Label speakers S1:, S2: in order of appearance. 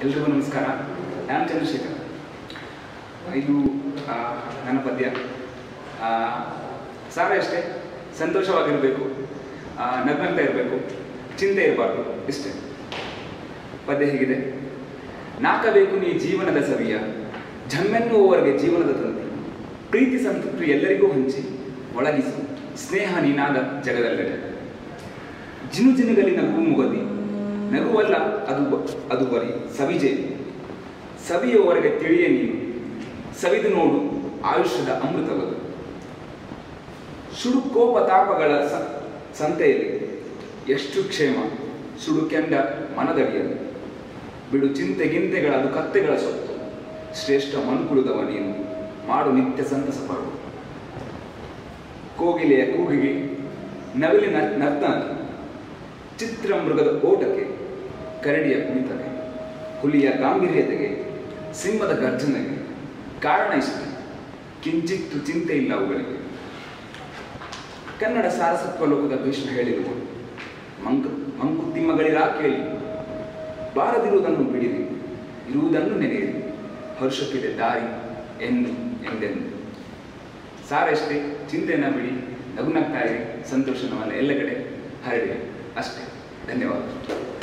S1: ಎಲ್ರಿಗೂ ನಮಸ್ಕಾರ ನಾನು ಚಂದ್ರಶೇಖರ್ ಇದು ಆ, ನನ್ನ ಪದ್ಯ ಆ, ಸಾರ ಅಷ್ಟೇ ಸಂತೋಷವಾಗಿರಬೇಕು ನಗ್ನಗ್ತಾ ಇರಬೇಕು ಚಿಂತೆ ಇರಬಾರ್ದು ಇಷ್ಟೇ ಪದ್ಯ ಹೇಗಿದೆ ನಾಕಬೇಕು ನೀ ಜೀವನದ ಸವಿಯ ಜಮ್ಮೆನ್ನುವವರೆಗೆ ಜೀವನದ ತಂತಿ ಪ್ರೀತಿ ಸಂತೃಪ್ತಿ ಎಲ್ಲರಿಗೂ ಹಂಚಿ ಒಳಗಿಸು ಸ್ನೇಹ ನೀನಾದ ಜಗದಲ್ಲೆಡೆ ಜಿನು ಜಿನುಗಲಿ ನಗು ಮುಗದಿ ನಗುವಲ್ಲ ಅದು ಅದು ಬರಿ ಸವಿಜೆ ಸವಿಯುವವರೆಗೆ ತಿಳಿಯೇ ನೀನು ಸವಿದು ನೋಡು ಆಯುಷ್ಯದ ಅಮೃತವದು ಸುಡು ಕೋಪ ತಾಪಗಳ ಸ- ಸಂತೆಯಲ್ಲಿ ಎಷ್ಟು ಕ್ಷೇಮ ಸುಡು ಕೆಂಡ ಮನದಡಿಯಲ್ಲಿ ಬಿಡು ಚಿಂತೆಗಿಂತೆಗಳ ಅದು ಕತ್ತೆಗಳ ಸೊತ್ತು ಶ್ರೇಷ್ಠ ಮನುಕುಳಿದವ ನೀನು ಮಾಡು ನಿತ್ಯ ಸಂತಸ ಪಡು ಕೋಗಿಲೆಯ ಕೂಗಿಗೆ ನವಿಲಿನ ನರ್ತನಕ್ಕೆ ಚಿತ್ರ ಮೃಗದ ಓಟಕ್ಕೆ ಕರಡಿಯ ಕುಣಿತಕ್ಕೆ ಹುಲಿಯ ಗಾಂಭೀರ್ಯತೆಗೆ ಸಿಂಹದ ಗರ್ಜನೆಗೆ ಕಾರಣ ಇಷ್ಟೇ ಕಿಂಚಿತ್ತು ಚಿಂತೆ ಇಲ್ಲ ಅವುಗಳಿಗೆ ಕನ್ನಡ ಸಾರಸತ್ವ ಲೋಕದ ಭೀಷ್ಮ ಹೇಳಿರುವ ಮಂಕು ಮಂಕುತಿಮ್ಮಗಳಿರಾ ಕೇಳಿ ಬಾರದಿರುವುದನ್ನು ಬಿಡಿರಿ ಇರುವುದನ್ನು ನೆನೆಯಿರಿ ಹರ್ಷಕ್ಕಿದೆ ದಾರಿ ಎಂದು ಎಂದೆಂದು ಸಾರಷ್ಟೇ ಚಿಂತೆಯನ್ನ ಬಿಡಿ ನಗು ನಗ್ತಾ ಇರಿ ಸಂತೋಷ ನಮ್ಮನ್ನ ಎಲ್ಲ ಕಡೆ ಹರಡಿ ಅಷ್ಟೇ ಧನ್ಯವಾದ